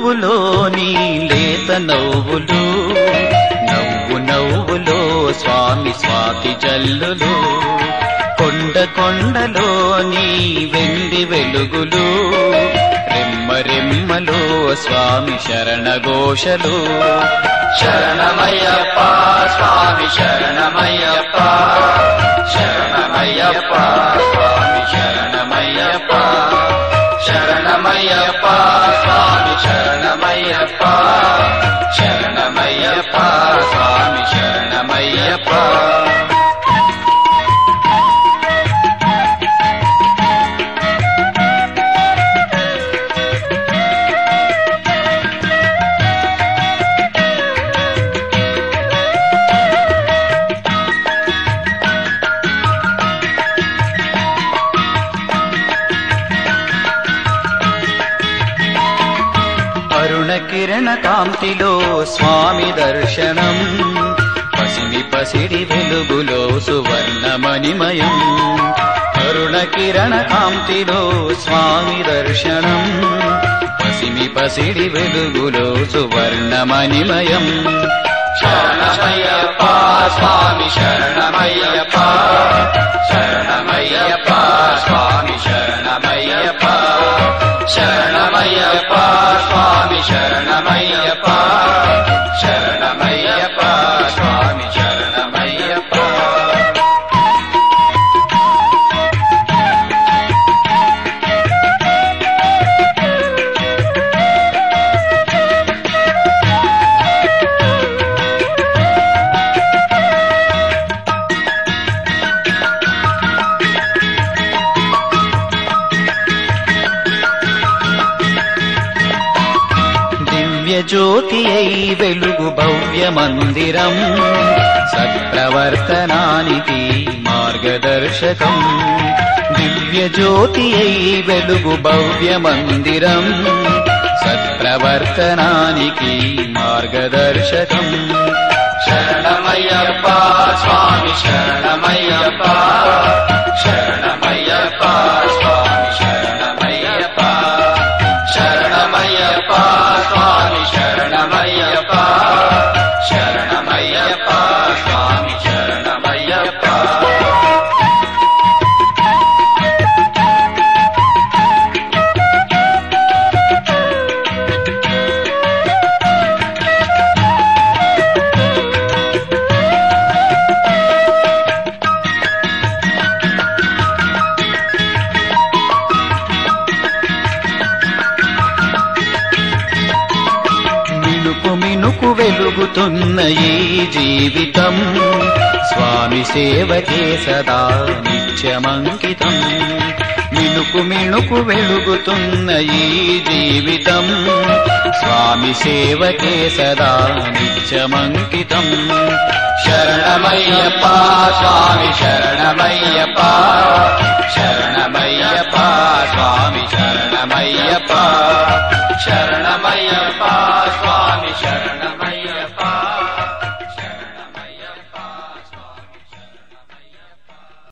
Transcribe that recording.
పువ్వులోని లేత నవ్వులు నవ్వు నవ్వులో స్వామి స్వాతి జల్లులు కొండ కొండలోని వెండి వెలుగులు రెమ్మ రెమ్మలో స్వామి శరణ ఘోషలు శరణమయ్యప్ప స్వామి శరణమయ్యప్ప శరణమయ్యప్ప స్వామి శరణమయ్యప్ప శరణమయ్యప్ప స్వామి శరణమయ్యప్ప శరణమయ్యప్ప స్వామి శరణమయ్యప్ప అరుణ కిరణ కాంతిలో స్వామి దర్శనం పసిమి పసిడి వెలుగులో సువర్ణమణిమయం అరుణ కిరణ కాంతిలో స్వామి దర్శనం పసిమి పసిడి వెలుగులో సువర్ణమణిమయం శరణమయ్యప్ప స్వామి శరణమయ్యప్ప శరణమయ్యప్ప స్వామి శరణమయ్యప్ప శరణమయ్యప్ప స్వామి శరణమయ్యప్ప శరణమయ్యప్ప స్వామి శరణమయ్యప్ప దివ్య జ్యోతి అయి వెలుగు భవ్య మందిరం సత్ప్రవర్తనానికి మార్గదర్శకం దివ్య జ్యోతి అయి వెలుగు భవ్య మందిరం సత్ప్రవర్తనానికి మార్గదర్శకం శరణమయ్యప్ప స్వామి శరణమయ్యప్ప శరణమయ్యప్ప స్వామి శరణమయ్యప్ప శరణమయ్యప్ప స్వామి శరణమయ్యప్ప శరణమయ్యప్ప స్వామి శరణమయ్యప్ప మినుకు మినుకు వెలుగుతున్న ఈ జీవితం స్వామి సేవకే సదా నిత్యమంకితం మినుకు మినుకు వెలుగుతున్న ఈ జీవితం స్వామి సేవకే సదా నిత్యమంకితం శరణమయ్యప్ప స్వామి శరణమయ్యప్ప శరణమయ్యప్ప స్వామి శరణమయ్యప్ప శరణ